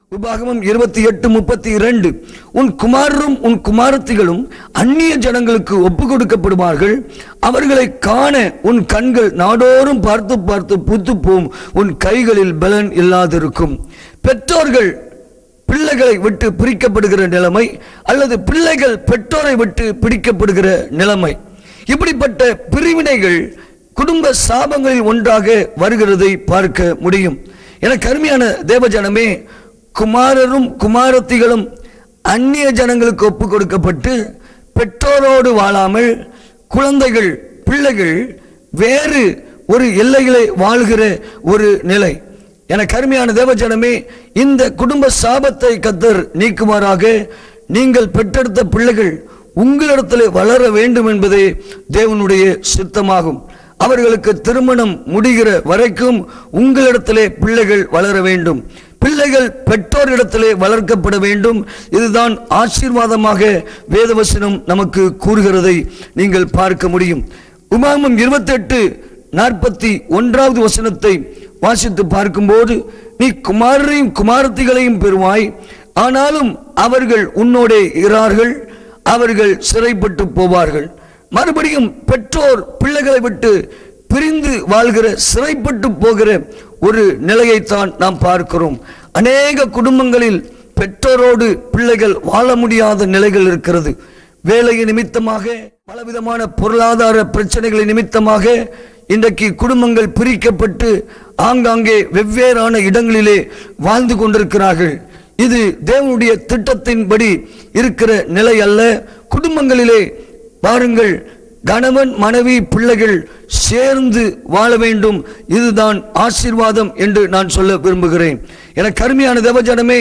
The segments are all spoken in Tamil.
உபாகமம் இருபத்தி எட்டு முப்பத்தி இரண்டு உன் குமாரரும் உன் குமாரத்திகளும் அந்நிய ஜனங்களுக்கு ஒப்பு கொடுக்கப்படுவார்கள் அவர்களை காண உன் கண்கள் நாடோறும் பார்த்து பார்த்து புத்துப்போம் உன் கைகளில் பலன் இல்லாதிருக்கும் பெற்றோர்கள் பிள்ளைகளை விட்டு பிரிக்கப்படுகிற நிலைமை அல்லது பிள்ளைகள் பெற்றோரை விட்டு பிடிக்கப்படுகிற நிலைமை இப்படிப்பட்ட பிரிவினைகள் குடும்ப சாபங்களில் ஒன்றாக வருகிறதை பார்க்க முடியும் எனக்கு அருமையான தேவஜனமே குமாரரும் குமாரத்திகளும் அந்நிய ஜனங்களுக்கு ஒப்பு கொடுக்கப்பட்டு பெற்றோரோடு வாழாமல் குழந்தைகள் பிள்ளைகள் வேறு ஒரு எல்லைகளை வாழ்கிற ஒரு நிலை எனக்கு அருமையான தேவஜனமே இந்த குடும்ப சாபத்தை கத்தர் நீக்குமாறாக நீங்கள் பெற்றெடுத்த பிள்ளைகள் உங்களிடத்தில் வளர வேண்டும் என்பதே தேவனுடைய சித்தமாகும் அவர்களுக்கு திருமணம் முடிகிற வரைக்கும் உங்களிடத்திலே பிள்ளைகள் வளர வேண்டும் பிள்ளைகள் பெற்றோரிடத்திலே வளர்க்கப்பட வேண்டும் இதுதான் ஆசீர்வாதமாக வேதவசனம் நமக்கு கூறுகிறதை நீங்கள் பார்க்க முடியும் உமாமம் இருபத்தெட்டு நாற்பத்தி ஒன்றாவது வசனத்தை வாசித்து பார்க்கும்போது நீ குமாரரையும் குமாரத்திகளையும் பெறுவாய் ஆனாலும் அவர்கள் உன்னோடே இரார்கள் அவர்கள் சிறைப்பட்டு போவார்கள் மறுபடியும் பெற்றோர் பிள்ளைகளை விட்டு பிரிந்து வாழ்கிற சிறைப்பட்டு போகிற ஒரு நிலையைத்தான் நாம் பார்க்கிறோம் அநேக குடும்பங்களில் பெற்றோரோடு பிள்ளைகள் வாழ முடியாத நிலைகள் இருக்கிறது வேலை நிமித்தமாக பலவிதமான பொருளாதார பிரச்சனைகளை நிமித்தமாக இன்றைக்கு குடும்பங்கள் பிரிக்கப்பட்டு ஆங்காங்கே வெவ்வேறான இடங்களிலே வாழ்ந்து கொண்டிருக்கிறார்கள் இது தேவனுடைய திட்டத்தின்படி இருக்கிற நிலை அல்ல குடும்பங்களிலே பாருங்கள் கணவன் மனைவி பிள்ளைகள் சேர்ந்து வாழ வேண்டும் இதுதான் ஆசீர்வாதம் என்று நான் சொல்ல விரும்புகிறேன் எனக்கு அருமையான தேவஜனமே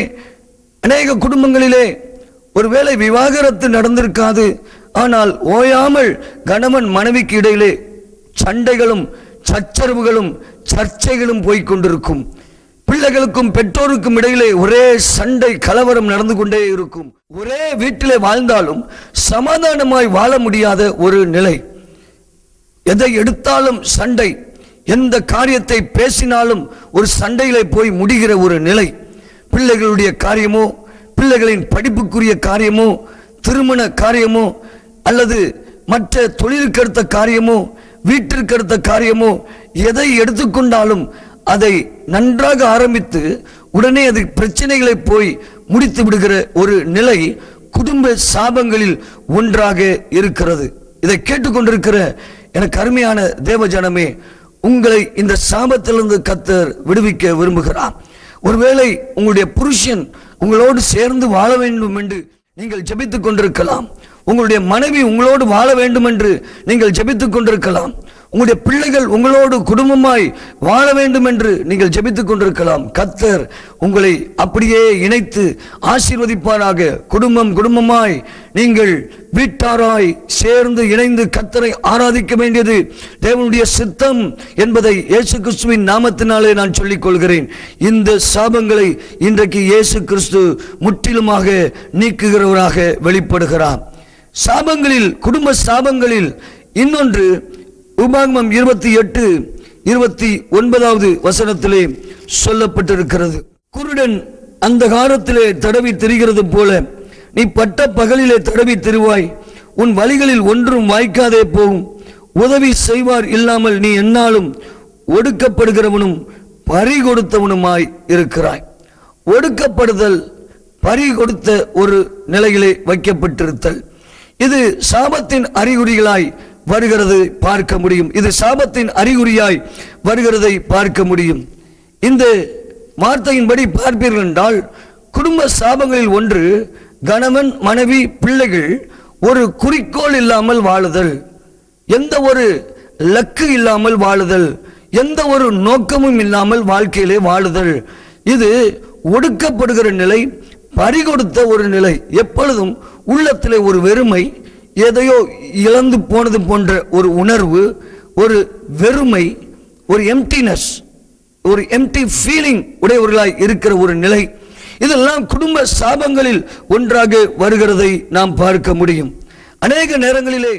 அநேக குடும்பங்களிலே ஒருவேளை விவாகரத்து நடந்திருக்காது ஆனால் ஓயாமல் கணவன் மனைவிக்கு இடையிலே சண்டைகளும் சச்சரவுகளும் சர்ச்சைகளும் போய்க் கொண்டிருக்கும் பிள்ளைகளுக்கும் பெற்றோருக்கும் இடையிலே ஒரே சண்டை கலவரம் நடந்து கொண்டே இருக்கும் ஒரே வீட்டிலே வாழ்ந்தாலும் சமாதானமாய் வாழ முடியாத ஒரு நிலை எதை எடுத்தாலும் சண்டை எந்த காரியத்தை பேசினாலும் ஒரு சண்டையிலே போய் முடிகிற ஒரு நிலை பிள்ளைகளுடைய காரியமோ பிள்ளைகளின் படிப்புக்குரிய காரியமோ திருமண காரியமோ அல்லது மற்ற தொழிலுக்கு எடுத்த காரியமோ வீட்டிற்கு எடுத்த காரியமோ எதை எடுத்துக்கொண்டாலும் அதை நன்றாக ஆரம்பித்து உடனே அது பிரச்சனைகளை போய் முடித்து விடுகிற ஒரு நிலை குடும்ப சாபங்களில் ஒன்றாக இருக்கிறது இதை கேட்டுக்கொண்டிருக்கிற எனக்கு அருமையான தேவஜனமே உங்களை இந்த சாபத்திலிருந்து கத்தர் விடுவிக்க விரும்புகிறார் ஒருவேளை உங்களுடைய புருஷன் உங்களோடு சேர்ந்து வாழ வேண்டும் என்று நீங்கள் ஜெபித்துக் கொண்டிருக்கலாம் உங்களுடைய மனைவி உங்களோடு வாழ வேண்டும் என்று நீங்கள் ஜெபித்துக் கொண்டிருக்கலாம் உங்களுடைய பிள்ளைகள் உங்களோடு குடும்பமாய் வாழ வேண்டும் என்று நீங்கள் ஜெபித்துக் கொண்டிருக்கலாம் கத்தர் உங்களை அப்படியே இணைத்து ஆசீர்வதிப்பாராக குடும்பம் குடும்பமாய் நீங்கள் வீட்டாராய் சேர்ந்து இணைந்து கத்தரை ஆராதிக்க வேண்டியது தேவனுடைய சித்தம் என்பதை இயேசு கிறிஸ்துவின் நாமத்தினாலே நான் சொல்லிக் கொள்கிறேன் இந்த சாபங்களை இன்றைக்கு இயேசு கிறிஸ்து முற்றிலுமாக நீக்குகிறவராக வெளிப்படுகிறார் சாபங்களில் குடும்ப சாபங்களில் இன்னொன்று உபாகமம் இருபத்தி எட்டு இருபத்தி ஒன்பதாவது வசனத்திலே சொல்லப்பட்டிருக்கிறது குருடன் அந்த காலத்திலே தடவி திரிகிறது போல நீ பட்ட பகலிலே தடவி திரிவாய் உன் வழிகளில் ஒன்றும் வாய்க்காதே போகும் உதவி செய்வார் இல்லாமல் நீ என்னாலும் ஒடுக்கப்படுகிறவனும் பறி கொடுத்தவனுமாய் இருக்கிறாய் ஒடுக்கப்படுதல் பறி கொடுத்த ஒரு நிலையிலே வைக்கப்பட்டிருத்தல் இது சாபத்தின் அறிகுறிகளாய் வருகிறதை பார்க்க முடியும் இது சாபத்தின் அறிகுறியாய் வருகிறதை பார்க்க முடியும் இந்த வார்த்தையின்படி பார்ப்பீர்கள் என்றால் குடும்ப சாபங்களில் ஒன்று கணவன் மனைவி பிள்ளைகள் ஒரு குறிக்கோள் இல்லாமல் வாழுதல் எந்த ஒரு லக்கு இல்லாமல் வாழுதல் எந்த ஒரு நோக்கமும் இல்லாமல் வாழ்க்கையிலே வாழுதல் இது ஒடுக்கப்படுகிற நிலை பறிகொடுத்த ஒரு நிலை எப்பொழுதும் உள்ளத்திலே ஒரு வெறுமை எதையோ இழந்து போனது போன்ற ஒரு உணர்வு ஒரு வெறுமை ஒரு எம்டினஸ் ஒரு எம்டி ஃபீலிங் உடையவர்களாய் இருக்கிற ஒரு நிலை இதெல்லாம் குடும்ப சாபங்களில் ஒன்றாக வருகிறதை நாம் பார்க்க முடியும் அநேக நேரங்களிலே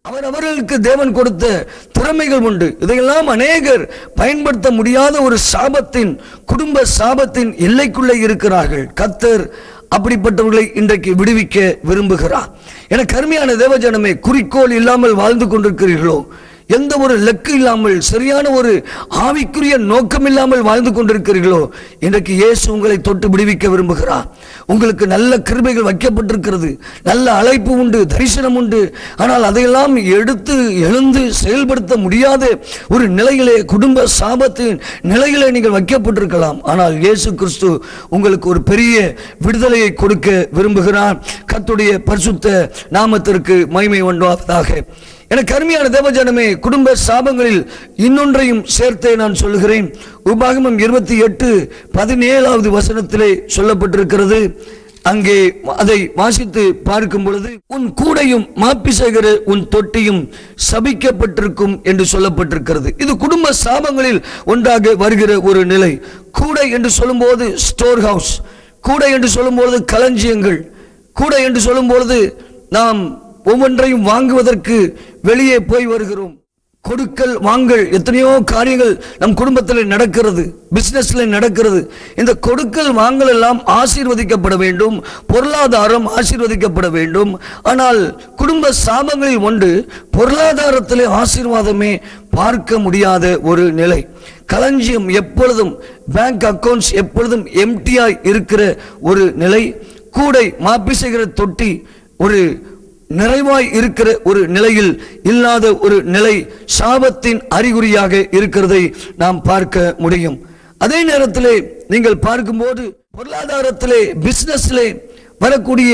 அவர் அவர்களுக்கு தேவன் கொடுத்த திறமைகள் உண்டு இதையெல்லாம் அநேகர் பயன்படுத்த முடியாத ஒரு சாபத்தின் குடும்ப சாபத்தின் எல்லைக்குள்ளே இருக்கிறார்கள் கத்தர் அப்படிப்பட்டவர்களை இன்றைக்கு விடுவிக்க விரும்புகிறார் என கருமையான தேவஜனமே குறிக்கோள் இல்லாமல் வாழ்ந்து கொண்டிருக்கிறீர்களோ எந்த ஒரு லக்கு இல்லாமல் சரியான ஒரு ஆவிக்குரிய நோக்கம் இல்லாமல் வாழ்ந்து கொண்டிருக்கிறீர்களோ இன்றைக்கு இயேசு உங்களை தொட்டு விடுவிக்க விரும்புகிறார் உங்களுக்கு நல்ல கிருபைகள் வைக்கப்பட்டிருக்கிறது நல்ல அழைப்பு உண்டு தரிசனம் உண்டு ஆனால் அதையெல்லாம் எடுத்து எழுந்து செயல்படுத்த முடியாத ஒரு நிலையிலே குடும்ப சாபத்தின் நிலையிலே நீங்கள் வைக்கப்பட்டிருக்கலாம் ஆனால் இயேசு கிறிஸ்து உங்களுக்கு ஒரு பெரிய விடுதலையை கொடுக்க விரும்புகிறார் கர்த்தருடைய பரிசுத்த நாமத்திற்கு மகிமை உண்டாவதாக எனக்கு அருமையான தேவஜனமே குடும்ப சாபங்களில் இன்னொன்றையும் சேர்த்தே நான் சொல்லுகிறேன் உபாகமம் இருபத்தி எட்டு பதினேழாவது வசனத்திலே சொல்லப்பட்டிருக்கிறது அங்கே அதை வாசித்து பார்க்கும் பொழுது உன் கூடையும் மாப்பிசகர உன் தொட்டியும் சபிக்கப்பட்டிருக்கும் என்று சொல்லப்பட்டிருக்கிறது இது குடும்ப சாபங்களில் ஒன்றாக வருகிற ஒரு நிலை கூடை என்று சொல்லும்போது ஸ்டோர் ஹவுஸ் கூடை என்று சொல்லும்போது களஞ்சியங்கள் கூடை என்று சொல்லும்பொழுது நாம் ஒவ்வொன்றையும் வாங்குவதற்கு வெளியே போய் வருகிறோம் கொடுக்கல் வாங்கல் எத்தனையோ காரியங்கள் நம் குடும்பத்தில் நடக்கிறது பிசினஸ்ல நடக்கிறது இந்த கொடுக்கல் வாங்கல் எல்லாம் ஆசீர்வதிக்கப்பட வேண்டும் பொருளாதாரம் ஆசீர்வதிக்கப்பட வேண்டும் ஆனால் குடும்ப சாபங்களில் ஒன்று பொருளாதாரத்திலே ஆசீர்வாதமே பார்க்க முடியாத ஒரு நிலை களஞ்சியம் எப்பொழுதும் பேங்க் அக்கவுண்ட்ஸ் எப்பொழுதும் எம்டியாய் இருக்கிற ஒரு நிலை கூடை மாப்பி செய்கிற தொட்டி ஒரு நிறைவாய் இருக்கிற ஒரு நிலையில் இல்லாத ஒரு நிலை சாபத்தின் அறிகுறியாக இருக்கிறதை நாம் பார்க்க முடியும் அதே நேரத்திலே நீங்கள் பார்க்கும்போது பொருளாதாரத்திலே பிசினஸ்லே வரக்கூடிய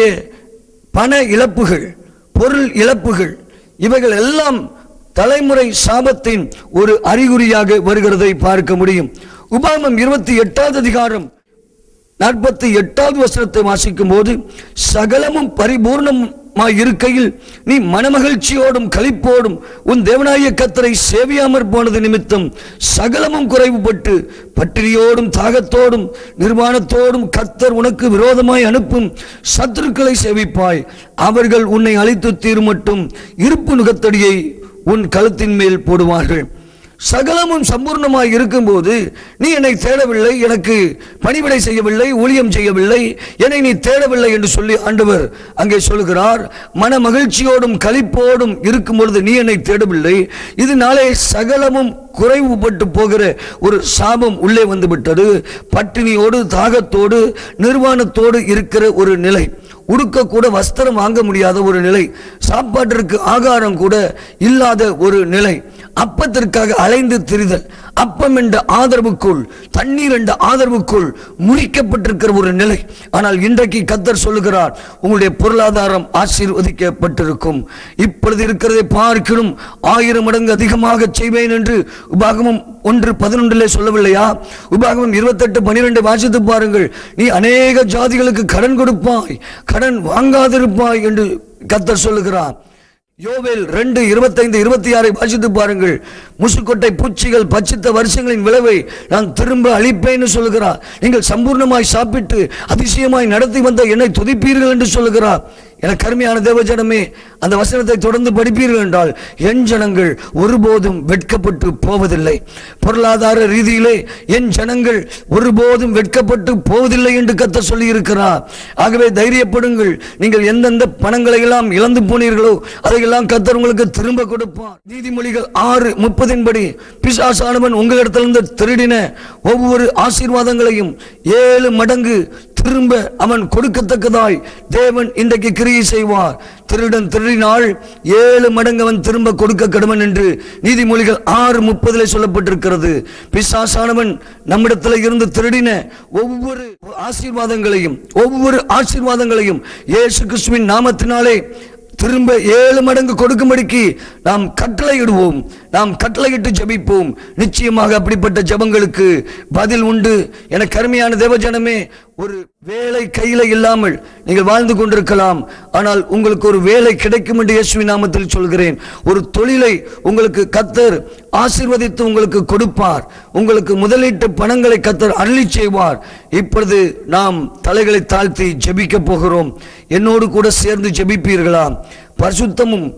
பண இழப்புகள் பொருள் இழப்புகள் இவைகள் எல்லாம் தலைமுறை சாபத்தின் ஒரு அறிகுறியாக வருகிறதை பார்க்க முடியும் உபாமம் இருபத்தி எட்டாவது அதிகாரம் நாற்பத்தி எட்டாவது வசனத்தை வாசிக்கும் போது சகலமும் பரிபூர்ணமாய் இருக்கையில் நீ மனமகிழ்ச்சியோடும் களிப்போடும் உன் தேவனாய கத்தரை சேவியாமற் போனது நிமித்தம் சகலமும் குறைவுபட்டு பட்டினியோடும் தாகத்தோடும் நிர்வாணத்தோடும் கத்தர் உனக்கு விரோதமாய் அனுப்பும் சத்துருக்களை சேவிப்பாய் அவர்கள் உன்னை அழித்து தீர்மட்டும் இருப்பு நுகத்தடியை உன் கழுத்தின் மேல் போடுவார்கள் சகலமும் சம்பூர்ணமாய் இருக்கும்போது நீ என்னை தேடவில்லை எனக்கு பணிவிடை செய்யவில்லை ஊழியம் செய்யவில்லை என்னை நீ தேடவில்லை என்று சொல்லி ஆண்டவர் அங்கே சொல்லுகிறார் மன மகிழ்ச்சியோடும் களிப்போடும் இருக்கும் பொழுது நீ என்னை தேடவில்லை இதனாலே சகலமும் குறைவுபட்டு போகிற ஒரு சாபம் உள்ளே வந்து விட்டது பட்டினியோடு தாகத்தோடு நிர்வாணத்தோடு இருக்கிற ஒரு நிலை உடுக்க கூட வஸ்திரம் வாங்க முடியாத ஒரு நிலை சாப்பாட்டிற்கு ஆகாரம் கூட இல்லாத ஒரு நிலை அப்பத்திற்காக அலைந்து திரிதல் அப்பம் என்ற ஆதரவுக்குள் தண்ணீர் என்ற ஆதரவுக்குள் முடிக்கப்பட்டிருக்கிற ஒரு நிலை ஆனால் இன்றைக்கு கத்தர் சொல்லுகிறார் உங்களுடைய பொருளாதாரம் ஆசீர்வதிக்கப்பட்டிருக்கும் இப்பொழுது இருக்கிறதை பார்க்கணும் ஆயிரம் மடங்கு அதிகமாக செய்வேன் என்று உபாகமம் ஒன்று பதினொன்றிலே சொல்லவில்லையா உபாகமம் இருபத்தெட்டு பனிரெண்டு வாசித்து பாருங்கள் நீ அநேக ஜாதிகளுக்கு கடன் கொடுப்பாய் கடன் வாங்காதிருப்பாய் என்று கத்தர் சொல்லுகிறார் யோவேல் ரெண்டு இருபத்தைந்து இருபத்தி ஆறை வாசித்து பாருங்கள் முசுக்கொட்டை பூச்சிகள் பச்சித்த வருஷங்களின் விளைவை நான் திரும்ப அழிப்பேன்னு சொல்லுகிறார் நீங்கள் சம்பூர்ணமாய் சாப்பிட்டு அதிசயமாய் நடத்தி வந்த என்னை துதிப்பீர்கள் என்று சொல்லுகிறார் என கருமையான தேவஜனமே அந்த வசனத்தை தொடர்ந்து படிப்பீர்கள் என்றால் என் ஜனங்கள் ஒருபோதும் வெட்கப்பட்டு போவதில்லை பொருளாதார ரீதியிலே என் ஜனங்கள் ஒருபோதும் வெட்கப்பட்டு போவதில்லை என்று கத்த சொல்லி இருக்கிறார் ஆகவே தைரியப்படுங்கள் நீங்கள் எந்தெந்த பணங்களை எல்லாம் இழந்து போனீர்களோ அதையெல்லாம் கத்தர் உங்களுக்கு திரும்ப கொடுப்பார் நீதிமொழிகள் ஆறு முப்பதின் படி பிசாசானவன் உங்களிடத்திலிருந்து திருடின ஒவ்வொரு ஆசீர்வாதங்களையும் ஏழு மடங்கு திரும்ப அவன் கொடுக்கத்தக்கதாய் தேவன் இன்றைக்கு கிரியை செய்வார் திருடன் திருடினால் ஏழு மடங்கு அவன் திரும்ப கொடுக்க கடுமன் என்று நீதிமொழிகள் ஆறு முப்பதிலே சொல்லப்பட்டிருக்கிறது பிசாசானவன் நம்மிடத்தில் இருந்து திருடின ஒவ்வொரு ஆசீர்வாதங்களையும் ஒவ்வொரு ஆசீர்வாதங்களையும் இயேசு கிறிஸ்துவின் நாமத்தினாலே திரும்ப ஏழு மடங்கு கொடுக்கும்படிக்கு நாம் கட்டளையிடுவோம் நாம் கட்டளையிட்டு ஜெபிப்போம் நிச்சயமாக அப்படிப்பட்ட ஜெபங்களுக்கு பதில் உண்டு என கருமையான தேவஜனமே ஒரு வேலை கையில இல்லாமல் நீங்கள் வாழ்ந்து கொண்டிருக்கலாம் ஆனால் உங்களுக்கு ஒரு வேலை கிடைக்கும் என்று இயேசுவின் நாமத்தில் சொல்கிறேன் ஒரு தொழிலை உங்களுக்கு கத்தர் ஆசீர்வதித்து உங்களுக்கு கொடுப்பார் உங்களுக்கு முதலீட்டு பணங்களை கத்தர் அருளி செய்வார் இப்பொழுது நாம் தலைகளை தாழ்த்தி ஜெபிக்க போகிறோம் என்னோடு கூட சேர்ந்து ஜெபிப்பீர்களா பரிசுத்தமும்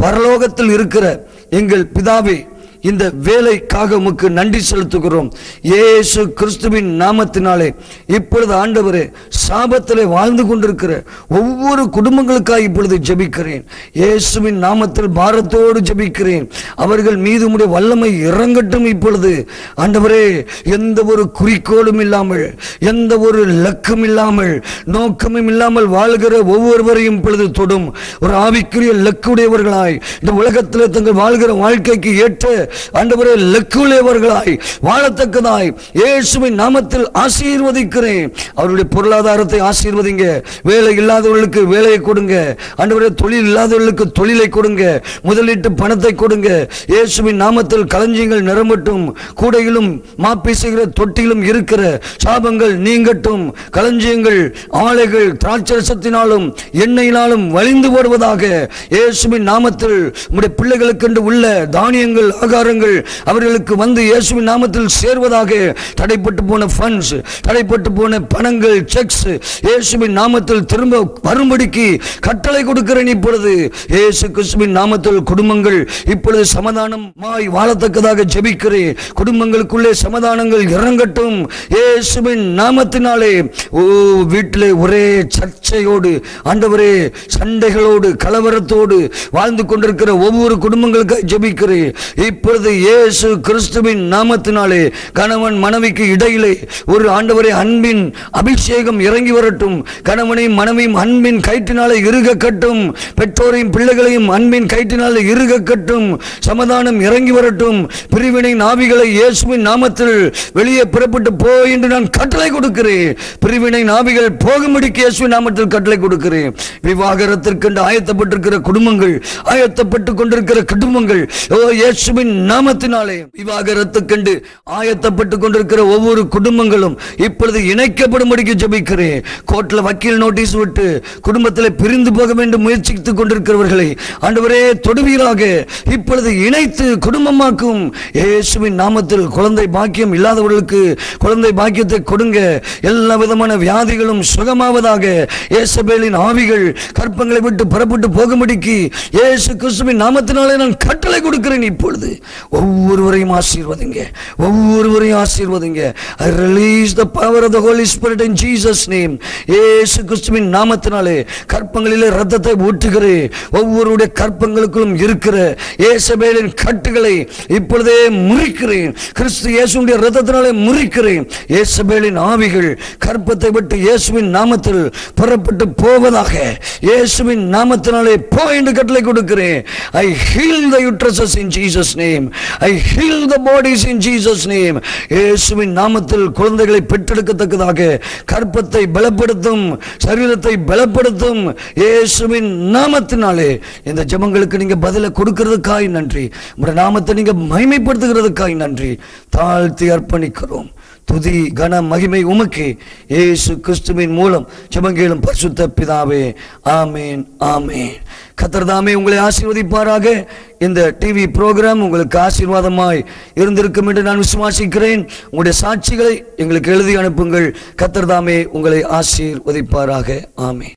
பரலோகத்தில் இருக்கிற எங்கள் பிதாவே இந்த வேலைக்காக உமக்கு நன்றி செலுத்துகிறோம் இயேசு கிறிஸ்துவின் நாமத்தினாலே இப்பொழுது ஆண்டவரே சாபத்திலே வாழ்ந்து கொண்டிருக்கிற ஒவ்வொரு குடும்பங்களுக்காக இப்பொழுது ஜெபிக்கிறேன் இயேசுவின் நாமத்தில் பாரத்தோடு ஜெபிக்கிறேன் அவர்கள் மீது உடைய வல்லமை இறங்கட்டும் இப்பொழுது ஆண்டவரே எந்த ஒரு குறிக்கோளும் இல்லாமல் எந்த ஒரு லக்கும் இல்லாமல் நோக்கமும் இல்லாமல் வாழ்கிற ஒவ்வொருவரையும் இப்பொழுது தொடும் ஒரு ஆவிக்குரிய லக்குடையவர்களாய் இந்த உலகத்தில் தங்கள் வாழ்கிற வாழ்க்கைக்கு ஏற்ற ஆண்டவரே லக்குடையவர்களாய் வாழத்தக்கதாய் இயேசுவின் நாமத்தில் ஆசீர்வதிக்கிறேன் அவருடைய பொருளாதாரத்தை ஆசீர்வதிங்க வேலை இல்லாதவர்களுக்கு வேலையை கொடுங்க ஆண்டவரே தொழில் இல்லாதவர்களுக்கு தொழிலை கொடுங்க முதலீட்டு பணத்தை கொடுங்க இயேசுவின் நாமத்தில் களஞ்சியங்கள் நிரம்பட்டும் கூடையிலும் மாப்பீசுகிற தொட்டிலும் இருக்கிற சாபங்கள் நீங்கட்டும் களஞ்சியங்கள் ஆலைகள் திராட்சரசத்தினாலும் எண்ணெயினாலும் வழிந்து போடுவதாக இயேசுவின் நாமத்தில் உம்முடைய பிள்ளைகளுக்கென்று உள்ள தானியங்கள் ஆகாரங்கள் அவர்களுக்கு வந்து இயேசுவின் நாமத்தில் சேர்வதாக தடைப்பட்டு போன ஃபண்ட்ஸ் தடைப்பட்டு போன பணங்கள் செக்ஸ் இயேசுவின் நாமத்தில் திரும்ப வரும்படிக்கு கட்டளை கொடுக்கிறேன் இப்பொழுது இயேசு கிறிஸ்துவின் நாமத்தில் குடும்பங்கள் இப்பொழுது சமாதானமாய் வாழத்தக்கதாக ஜெபிக்கிறேன் குடும்பங்களுக்குள்ளே சமாதானங்கள் இறங்கட்டும் இயேசுவின் நாமத்தினாலே ஓ வீட்டிலே ஒரே சர்ச்சையோடு ஆண்டவரே சண்டைகளோடு கலவரத்தோடு வாழ்ந்து கொண்டிருக்கிற ஒவ்வொரு குடும்பங்களுக்கு ஜெபிக்கிறேன் இப்பொழுது இயேசு கிறிஸ்துவின் நாமத்தினாலே கணவன் மனைவிக்கு இடையிலே ஒரு ஆண்டவரே அன்பின் அபிஷேகம் இறங்கி வரட்டும் கணவனையும் மனைவியும் அன்பின் கயிற்றினாலே இறுக கட்டும் பெற்றோரையும் பிள்ளைகளையும் அன்பின் கயிற்றினாலே இறுக கட்டும் சமாதானம் இறங்கி வரட்டும் பிரிவினை நாவிகளை இயேசுவின் நாமத்தில் வெளியே புறப்பட்டு போ என்று நான் கட்டளை கொடுக்கிறேன் பிரிவினை நாவிகள் போகும்படிக்கு இயேசுவின் நாமத்தில் கட்டளை கொடுக்கிறேன் விவாகரத்திற்கென்று ஆயத்தப்பட்டிருக்கிற குடும்பங்கள் ஆயத்தப்பட்டு கொண்டிருக்கிற குடும்பங்கள் ஓ இயேசுவின் நாமத்தினாலே விவாகரத்துக்கென்று ஆயத்தப்பட்டு கொண்டிருக்கிற ஒவ்வொரு குடும்பங்களும் இப்பொழுது இணைக்கப்படும்படிக்கு ஜெபிக்கிறேன் கோர்ட்ல வக்கீல் நோட்டீஸ் விட்டு குடும்பத்தில் பிரிந்து போக வேண்டும் முயற்சித்துக் கொண்டிருக்கிறவர்களை ஆண்டவரே தொடுவீராக இப்பொழுது இணைத்து குடும்பமாக்கும் இயேசுவின் நாமத்தில் குழந்தை பாக்கியம் இல்லாதவர்களுக்கு குழந்தை பாக்கியத்தை கொடுங்க எல்லா விதமான வியாதிகளும் சுகமாவதாக இயேசபேலின் ஆவிகள் கற்பங்களை விட்டு புறப்பட்டு போகும்படிக்கு இயேசு கிறிஸ்துவின் நாமத்தினாலே நான் கட்டளை கொடுக்கிறேன் இப்பொழுது ஒவ்வொருவரையும் ஆசீர்வதிங்க ஒவ்வொருவரையும் ஆசீர்வதிங்க I release the power of the holy spirit in Jesus name இயேசு கிறிஸ்துவின் நாமத்தினாலே கற்பங்களிலே ரத்தத்தை ஊற்றுகிறேன் ஒவ்வொருடைய கற்பங்களுக்குள்ளும் இருக்கிற இயேசபேலின் கட்டுகளை இப்பொழுதே முறிக்கிறேன் கிறிஸ்து இயேசுடைய ரத்தத்தினாலே முறிக்கிறேன் இயேசபேலின் ஆவிகள் கற்பத்தை விட்டு இயேசுவின் நாமத்தில் புறப்பட்டு போவதாக இயேசுவின் நாமத்தினாலே போ என்று கட்டளை கொடுக்கிறேன் I heal the uteruses in Jesus name I heal the bodies in Jesus name இயேசுவின் நாமத்தில் குழந்தைகளை பெற்றெடுக்கத்தக்கதாக கற்பத்தை பலப்படுத்தும் சரீரத்தை பலப்படுத்தும் இயேசுவின் நாமத்தினாலே இந்த ஜெபங்களுக்கு நீங்க பதிலை கொடுக்கிறதுக்காய் நன்றி உங்களுடைய நாமத்தை நீங்க மகிமைப்படுத்துகிறதுக்காய் நன்றி தாழ்த்தி அர்ப்பணிக்கிறோம் துதி கன மகிமை உமக்கு இயேசு கிறிஸ்துவின் மூலம் ஜெபங்கேளும் பரிசுத்த பிதாவே ஆமேன் ஆமேன் கத்தர் தாமே உங்களை ஆசீர்வதிப்பாராக இந்த டிவி ப்ரோக்ராம் உங்களுக்கு ஆசீர்வாதமாய் இருந்திருக்கும் என்று நான் விசுவாசிக்கிறேன் உங்களுடைய சாட்சிகளை எங்களுக்கு எழுதி அனுப்புங்கள் கத்தர் தாமே உங்களை ஆசீர்வதிப்பாராக ஆமேன்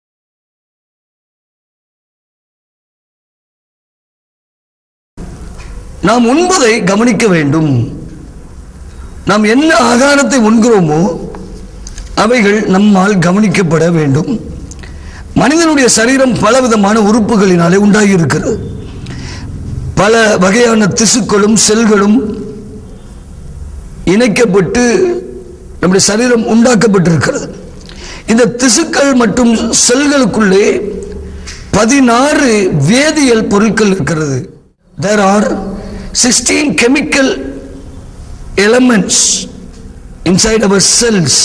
நாம் உண்பதை கவனிக்க வேண்டும் நாம் என்ன ஆகாரத்தை உண்கிறோமோ அவைகள் நம்மால் கவனிக்கப்பட வேண்டும் மனிதனுடைய சரீரம் பலவிதமான உறுப்புகளினாலே உண்டாகி இருக்கிறது பல வகையான திசுக்களும் செல்களும் இணைக்கப்பட்டு நம்முடைய சரீரம் உண்டாக்கப்பட்டிருக்கிறது இந்த திசுக்கள் மற்றும் செல்களுக்குள்ளே பதினாறு வேதியியல் பொருட்கள் இருக்கிறது there are sixteen chemical elements inside our cells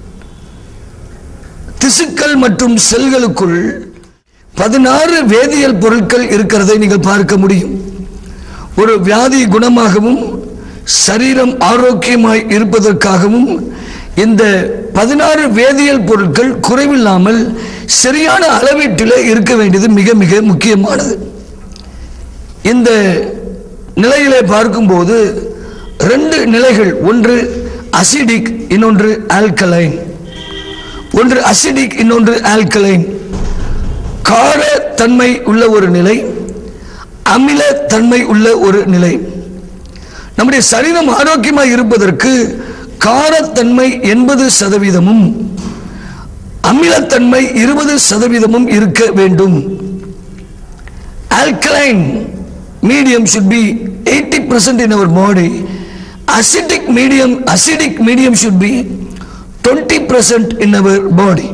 திசுக்கள் மற்றும் செல்களுக்குள் பதினாறு வேதியியல் பொருட்கள் இருக்கிறதை நீங்கள் பார்க்க முடியும் ஒரு வியாதி குணமாகவும் சரீரம் ஆரோக்கியமாய் இருப்பதற்காகவும் இந்த பதினாறு வேதியியல் பொருட்கள் குறைவில்லாமல் சரியான அளவீட்டில் இருக்க வேண்டியது மிக மிக முக்கியமானது இந்த நிலையிலே பார்க்கும்போது ரெண்டு நிலைகள் ஒன்று அசிடிக் இன்னொன்று ஆல்கலைன் ஒன்று அசிடிக் இன்னொன்று ஆல்கலைன் கார தன்மை உள்ள ஒரு நிலை அமிலத்தன்மை உள்ள ஒரு நிலை நம்முடைய சரீரம் ஆரோக்கியமாக இருப்பதற்கு காரத்தன்மை எண்பது சதவீதமும் அமிலத்தன்மை இருபது சதவீதமும் இருக்க வேண்டும் alkaline medium should be 80% in our body acidic medium acidic medium should be 20% in our body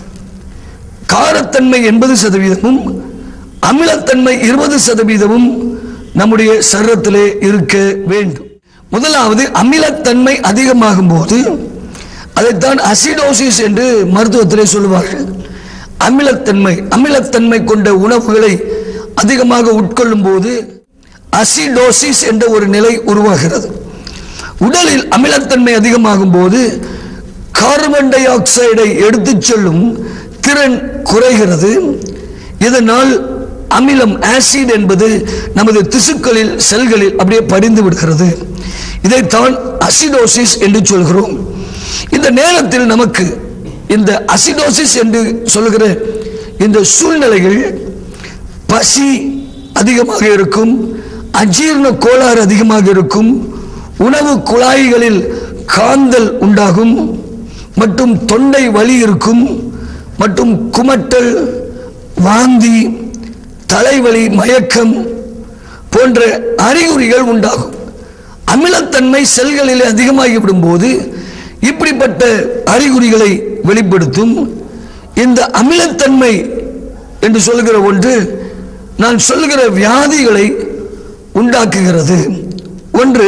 காரத்தன்மை எண்பது சதவீதமும் அமிலத்தன்மை இருபது சதவீதமும் நம்முடைய சரீரத்திலே இருக்க வேண்டும் முதலாவது அமிலத்தன்மை அதிகமாகும் போது அதைத்தான் அசிடோசிஸ் என்று மருத்துவத்திலே சொல்லுவார்கள் அமிலத்தன்மை அமிலத்தன்மை கொண்ட உணவுகளை அதிகமாக உட்கொள்ளும் போது அசிடோசிஸ் என்ற ஒரு நிலை உருவாகிறது உடலில் அமிலத்தன்மை அதிகமாகும் போது கார்பன் டை ஆக்சைடை எடுத்துச் செல்லும் திறன் குறைகிறது இதனால் அமிலம் ஆசிட் என்பது நமது திசுக்களில் செல்களில் அப்படியே படிந்து விடுகிறது இதைத்தான் அசிடோசிஸ் என்று சொல்கிறோம் இந்த நேரத்தில் நமக்கு இந்த அசிடோசிஸ் என்று சொல்கிற இந்த சூழ்நிலைகள் பசி அதிகமாக இருக்கும் அஜீரண கோளாறு அதிகமாக இருக்கும் உணவு குழாய்களில் காந்தல் உண்டாகும் மற்றும் தொண்டை வலி இருக்கும் மற்றும் குமட்டல் வாந்தி தலைவலி மயக்கம் போன்ற அறிகுறிகள் உண்டாகும் அமிலத்தன்மை செல்களில் அதிகமாகிவிடும் போது இப்படிப்பட்ட அறிகுறிகளை வெளிப்படுத்தும் இந்த அமிலத்தன்மை என்று சொல்லுகிற ஒன்று நான் சொல்லுகிற வியாதிகளை உண்டாக்குகிறது ஒன்று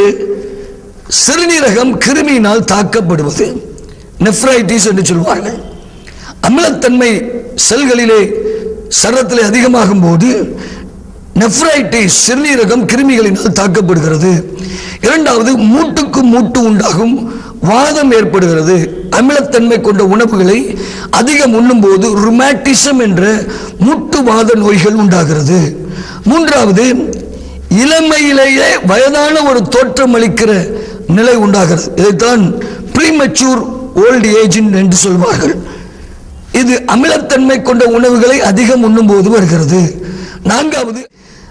சிறுநீரகம் கிருமியினால் தாக்கப்படுவது நெஃப்ரைட்டிஸ் என்று சொல்வார்கள் அமிலத்தன்மை செல்களிலே சரத்திலே அதிகமாகும் போது நெஃப்ரைட்டிஸ் சிறுநீரகம் கிருமிகளினால் தாக்கப்படுகிறது இரண்டாவது மூட்டுக்கு மூட்டு உண்டாகும் வாதம் ஏற்படுகிறது அமிலத்தன்மை கொண்ட உணவுகளை அதிகம் உண்ணும்போது ருமேட்டிசம் என்ற மூட்டு வாத நோய்கள் உண்டாகிறது மூன்றாவது இளமையிலேயே வயதான ஒரு தோற்றம் அளிக்கிற நிலை உண்டாகிறது இதைத்தான் ப்ரீமெச்சூர் ஓல்ட் ஏஜ் என்று சொல்வார்கள் இது அமிலத்தன்மை கொண்ட உணவுகளை அதிகம் உண்ணும்போது வருகிறது நான்காவது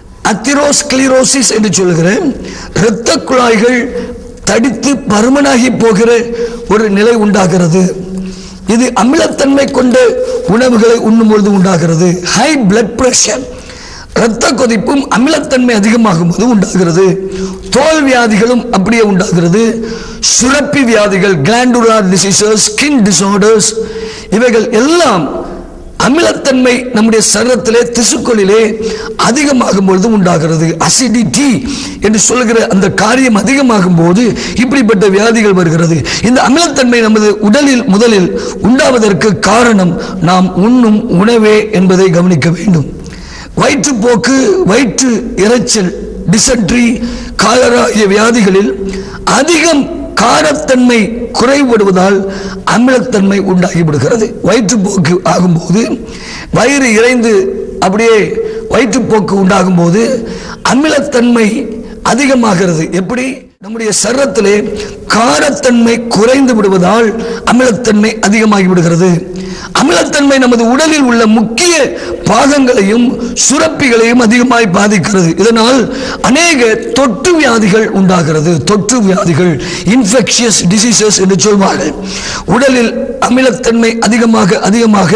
அத்திரோஸ்கிளிரோசிஸ் என்று சொல்கிறேன் இரத்த குழாய்கள் தடித்து பருமனாகி போகிற ஒரு நிலை உண்டாகிறது இது அமிலத்தன்மை கொண்ட உணவுகளை உண்ணும்பொழுது உண்டாகிறது ஹை பிளட் பிரஷர் இரத்த கொதிப்பும் அமிலத்தன்மை அதிகமாகும் போது உண்டாகிறது தோல் வியாதிகளும் அப்படியே உண்டாகிறது சுரப்பி வியாதிகள் கிளாண்டுலார் டிசீசஸ் ஸ்கின் டிசார்டர்ஸ் இவைகள் எல்லாம் அமிலத்தன்மை நம்முடைய சரீரத்திலே திசுக்களிலே அதிகமாகும் பொழுது உண்டாகிறது அசிடிட்டி என்று சொல்லுகிற அந்த காரியம் அதிகமாகும் போது இப்படிப்பட்ட வியாதிகள் வருகிறது இந்த அமிலத்தன்மை நமது உடலில் முதலில் உண்டாவதற்கு காரணம் நாம் உண்ணும் உணவே என்பதை கவனிக்க வேண்டும் வயிற்றுப்போக்கு வயிற்று இரைச்சல் டிசென்ட்ரி காலரா ஆகிய வியாதிகளில் அதிகம் காரத்தன்மை குறைபடுவதால் அமிலத்தன்மை உண்டாகிவிடுகிறது வயிற்றுப்போக்கு ஆகும்போது வயிறு இறைந்து அப்படியே வயிற்றுப்போக்கு உண்டாகும் போது அமிலத்தன்மை அதிகமாகிறது எப்படி நம்முடைய சரத்திலே காரத்தன்மை குறைந்து விடுவதால் அமிலத்தன்மை அதிகமாகி விடுகிறது அமிலத்தன்மை நமது உடலில் உள்ள முக்கிய பாகங்களையும் சுரப்பிகளையும் அதிகமாய் பாதிக்கிறது இதனால் அநேக தொற்று வியாதிகள் உண்டாகிறது தொற்று வியாதிகள் இன்ஃபெக்ஷியஸ் டிசீசஸ் என்று சொல்வார்கள் உடலில் அமிலத்தன்மை அதிகமாக அதிகமாக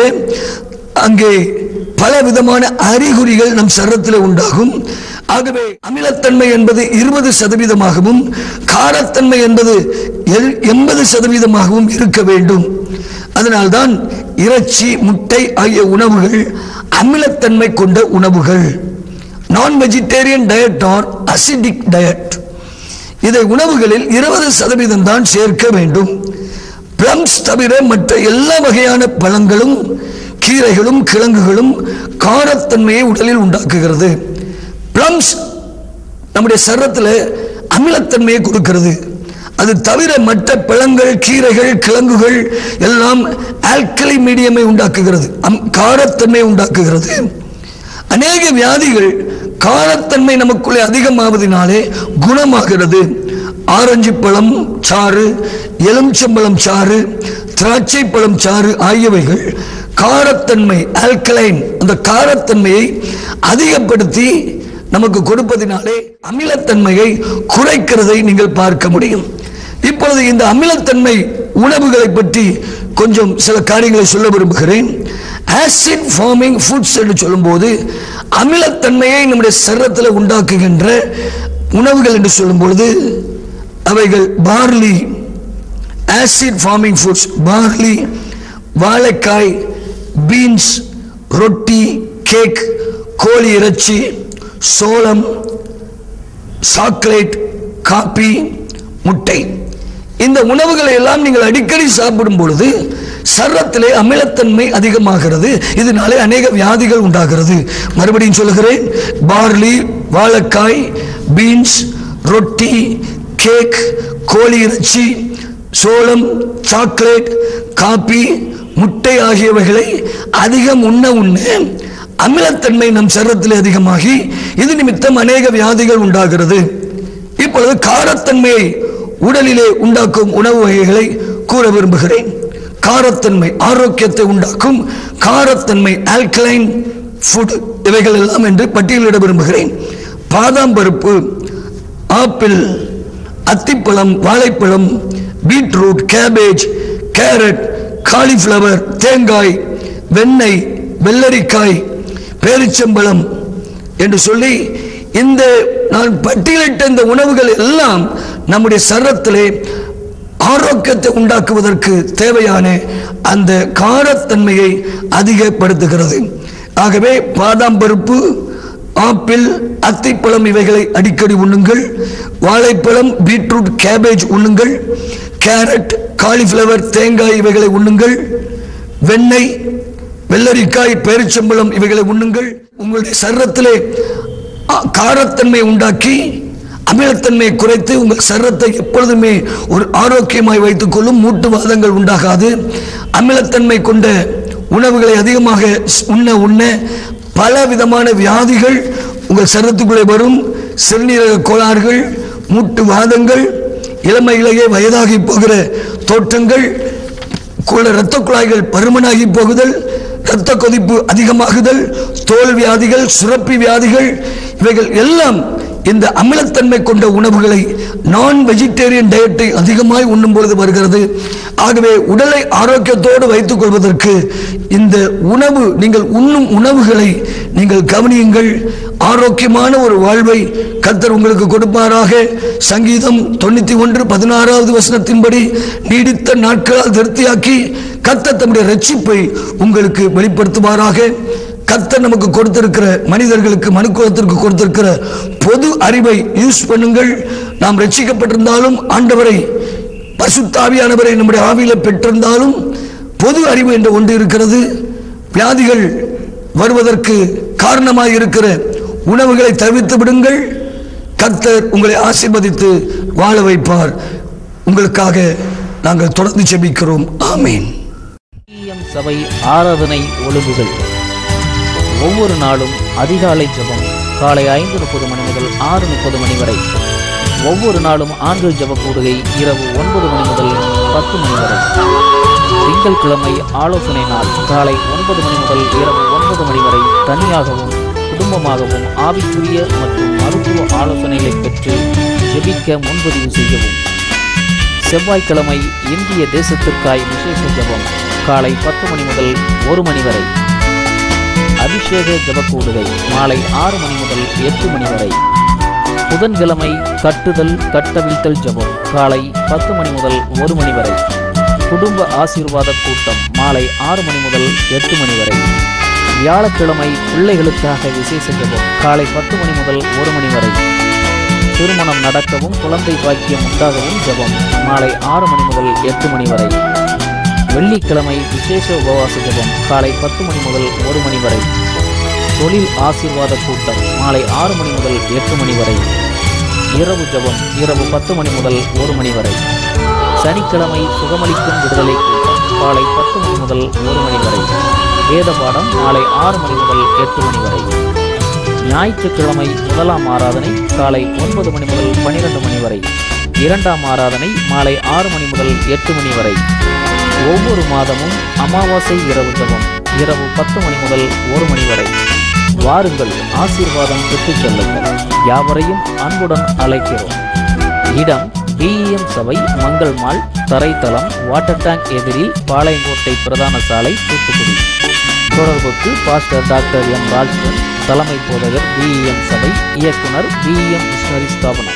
அங்கே பல விதமான அறிகுறிகள் நம் சரத்தில் உண்டாகும் ஆகவே அமிலத்தன்மை என்பது இருபது சதவீதமாகவும் காரத்தன்மை என்பது எண்பது சதவீதமாகவும் இருக்க வேண்டும் அதனால்தான் இறைச்சி முட்டை ஆகிய உணவுகள் அமிலத்தன்மை கொண்ட உணவுகள் நான் vegetarian diet or acidic diet இதை உணவுகளில் இருபது சதவீதம் தான் சேர்க்க வேண்டும் பிளம்ஸ் தவிர மற்ற எல்லா வகையான பழங்களும் கீரைகளும் கிழங்குகளும் காரத்தன்மையை உடலில் உண்டாக்குகிறது பிளம்ஸ் நம்முடைய சரத்தில் அமிலத்தன்மையை கொடுக்கிறது அது தவிர மற்ற பழங்கள் கீரைகள் கிழங்குகள் எல்லாம் ஆல்கலி மீடியமை உண்டாக்குகிறது அம்- காரத்தன்மை உண்டாக்குகிறது அநேக வியாதிகள் காரத்தன்மை நமக்குள்ளே அதிகமாவதினாலே குணமாகிறது ஆரஞ்சு பழம் சாறு எலுமிச்சம்பழம் சாறு திராட்சை பழம் சாறு ஆகியவைகள் காரத்தன்மை ஆல்கலைன் அந்த காரத்தன்மையை அதிகப்படுத்தி நமக்கு கொடுப்பதினாலே அமிலத்தன்மையை குறைக்கிறதை நீங்கள் பார்க்க முடியும் இப்பொழுது இந்த அமிலத்தன்மை உணவுகளை பற்றி கொஞ்சம் சில காரியங்களை சொல்ல விரும்புகிறேன் ஆசிட் ஃபார்மிங் ஃபுட்ஸ் என்று சொல்லும்போது அமிலத்தன்மையை நம்முடைய சரீரத்தில் உண்டாக்குகின்ற உணவுகள் என்று சொல்லும்பொழுது அவைகள் barley acid forming foods barley வாழைக்காய் பீன்ஸ் ரொட்டி கேக் கோழி இறைச்சி சோளம் சாக்லேட் காபி முட்டை இந்த உணவுகளை எல்லாம் நீங்கள் அடிக்கடி சாப்பிடும் பொழுது சர்ரத்திலே அமிலத்தன்மை அதிகமாகிறது இதனாலே அநேக வியாதிகள் உண்டாகிறது மறுபடியும் சொல்லுகிறேன் பார்லி வாழைக்காய் பீன்ஸ் ரொட்டி கேக் கோழி இறைச்சி சோளம் சாக்லேட் காபி முட்டை ஆகியவைகளை அதிகம் உண்ண உண்ண அமிலத்தன்மை நம் சரீரத்தில் அதிகமாகி இது நிமித்தம் அநேக வியாதிகள் உண்டாகிறது இப்பொழுது காரத்தன்மையை உடலிலே உண்டாக்கும் உணவு வகைகளை கூற விரும்புகிறேன் காரத்தன்மை ஆரோக்கியத்தை உண்டாக்கும் காரத்தன்மை ஆல்கலைன் ஃபுட் இவைகள் எல்லாம் என்று பட்டியலிட விரும்புகிறேன் பாதாம் பருப்பு ஆப்பிள் அத்திப்பழம் வாழைப்பழம் பீட்ரூட் கேபேஜ் கேரட் காலிஃப்ளவர் தேங்காய் வெண்ணெய் வெள்ளரிக்காய் பேரிச்சம்பழம் என்று சொல்லி இந்த நான் பட்டியலிட்ட இந்த உணவுகள் எல்லாம் நம்முடைய சரத்திலே ஆரோக்கியத்தை உண்டாக்குவதற்கு தேவையான அந்த காரத்தன்மையை அதிகப்படுத்துகிறது ஆகவே பாதாம் பருப்பு ஆப்பிள் அத்திப்பழம் இவைகளை அடிக்கடி உண்ணுங்கள் வாழைப்பழம் பீட்ரூட் கேபேஜ் உண்ணுங்கள் கேரட் காலிஃப்ளவர் தேங்காய் இவைகளை உண்ணுங்கள் வெண்ணெய் வெள்ளரிக்காய் பேரிச்சம்பழம் இவைகளை உண்ணுங்கள் உங்களுடைய சரீரத்திலே ஆ, காரத்தன்மை உண்டாக்கி அமிலத்தன்மையை குறைத்து உங்கள் சரீரத்தை எப்பொழுதுமே ஒரு ஆரோக்கியமாய் வைத்துக் கொள்ளும் மூட்டுவாதங்கள் உண்டாகாது அமிலத்தன்மை கொண்ட உணவுகளை அதிகமாக ஸ்- உண்ண உண்ண பல விதமான வியாதிகள் உங்கள் சரீரத்துக்குள்ளே வரும் சிறுநீரக கோளாறுகள் மூட்டு வாதங்கள் இளமையிலேயே வயதாகி போகிற தோற்றங்கள் குள்ள இரத்த குழாய்கள் பருமனாகி போகுதல் இரத்த கொதிப்பு அதிகமாகுதல் தோல் வியாதிகள் சுரப்பி வியாதிகள் இவைகள் எல்லாம் இந்த அமிலத்தன்மை கொண்ட உணவுகளை நான் வெஜிடேரியன் டயட்டை அதிகமாய் உண்ணும் பொழுது வருகிறது ஆகவே உடலை ஆரோக்கியத்தோடு வைத்துக் கொள்வதற்கு இந்த உணவு நீங்கள் உண்ணும் உணவுகளை நீங்கள் கவனியுங்கள் ஆரோக்கியமான ஒரு வாழ்வை கர்த்தர் உங்களுக்கு கொடுப்பாராக சங்கீதம் தொண்ணூத்தி ஒன்று பதினாறாவது வசனத்தின்படி நீடித்த நாட்களால் திருப்தியாக்கி கர்த்தர் தம்முடைய ரட்சிப்பை உங்களுக்கு வெளிப்படுத்துவாராக கர்த்தர் நமக்கு கொடுத்திருக்கிற மனிதர்களுக்கு மனுக்குலத்திற்கு கொடுத்திருக்கிற பொது அறிவை யூஸ் பண்ணுங்கள் நாம் ரட்சிக்கப்பட்டிருந்தாலும் ஆண்டவரை பசுத்தாவியானவரை நம்முடைய ஆவியில பெற்றிருந்தாலும் பொது அறிவு என்ற ஒன்று இருக்கிறது வியாதிகள் வருவதற்கு காரணமாக இருக்கிற உணவுகளை தவிர்த்து விடுங்கள் கர்த்தர் உங்களை ஆசீர்வதித்து வாழ வைப்பார் உங்களுக்காக நாங்கள் தொடர்ந்து செபிக்கிறோம் ஆமீன் பிஎம் சபை ஆராதனை ஒழுங்குகள் ஒவ்வொரு நாளும் அதிகாலை ஜெபம் காலை ஐந்து முப்பது மணி முதல் ஆறு முப்பது மணி வரை ஒவ்வொரு நாளும் ஆண்கள் ஜெப கூடுகை இரவு ஒன்பது மணி முதல் பத்து மணி வரை திங்கட்கிழமை ஆலோசனை நாள் காலை ஒன்பது மணி முதல் இரவு ஒன்பது மணி வரை தனியாகவும் குடும்பமாகவும் ஆவிக்குரிய மற்றும் மருத்துவ ஆலோசனைகளை பெற்று ஜெபிக்க முன்பதிவு செய்யவும் செவ்வாய்க்கிழமை இந்திய தேசத்திற்காய் விசேஷ ஜெபம் காலை பத்து மணி முதல் ஒரு மணி வரை அபிஷேக ஜெபக்கூடுகை மாலை ஆறு மணி முதல் எட்டு மணி வரை புதன்கிழமை கட்டுதல் கட்டவிழ்த்தல் ஜெபம் காலை பத்து மணி முதல் ஒரு மணி வரை குடும்ப ஆசீர்வாத கூட்டம் மாலை ஆறு மணி முதல் எட்டு மணி வரை வியாழக்கிழமை பிள்ளைகளுக்காக விசேஷ ஜெபம் காலை பத்து மணி முதல் ஒரு மணி வரை திருமணம் நடக்கவும் குழந்தை பாக்கியம் உண்டாகவும் ஜெபம் மாலை ஆறு மணி முதல் எட்டு மணி வரை வெள்ளிக்கிழமை விசேஷ உபவாச ஜெபம் காலை பத்து மணி முதல் ஒரு மணி வரை தொழில் ஆசீர்வாத கூட்டம் மாலை ஆறு மணி முதல் எட்டு மணி வரை இரவு ஜெபம் இரவு பத்து மணி முதல் ஒரு மணி வரை சனிக்கிழமை சுகமளிக்கும் விடுதலை கூட்டம் காலை பத்து மணி முதல் ஒரு மணி வரை வேத பாடம் மாலை ஆறு மணி முதல் எட்டு மணி வரை ஞாயிற்றுக்கிழமை முதலாம் ஆராதனை காலை ஒன்பது மணி முதல் பன்னிரண்டு மணி வரை இரண்டாம் ஆராதனை மாலை ஆறு மணி முதல் எட்டு மணி வரை ஒவ்வொரு மாதமும் அமாவாசை இரவு ஜெபம் இரவு பத்து மணி முதல் ஒரு மணி வரை வாருங்கள் ஆசீர்வாதம் பெற்றுச் செல்லுங்கள் யாவரையும் அன்புடன் அழைக்கிறோம் இடம் பிஇஎம் சபை மங்கள் மால் தரைத்தளம் வாட்டர் டேங்க் எதிரில் பாளையங்கோட்டை பிரதான சாலை தூத்துக்குடி தொடர்புக்கு பாஸ்டர் டாக்டர் எம் ராஜ்வன் தலைமை போதகர் பிஇஎம் சபை இயக்குனர் பிஇஎம் மிஷனரி ஸ்தாபனம்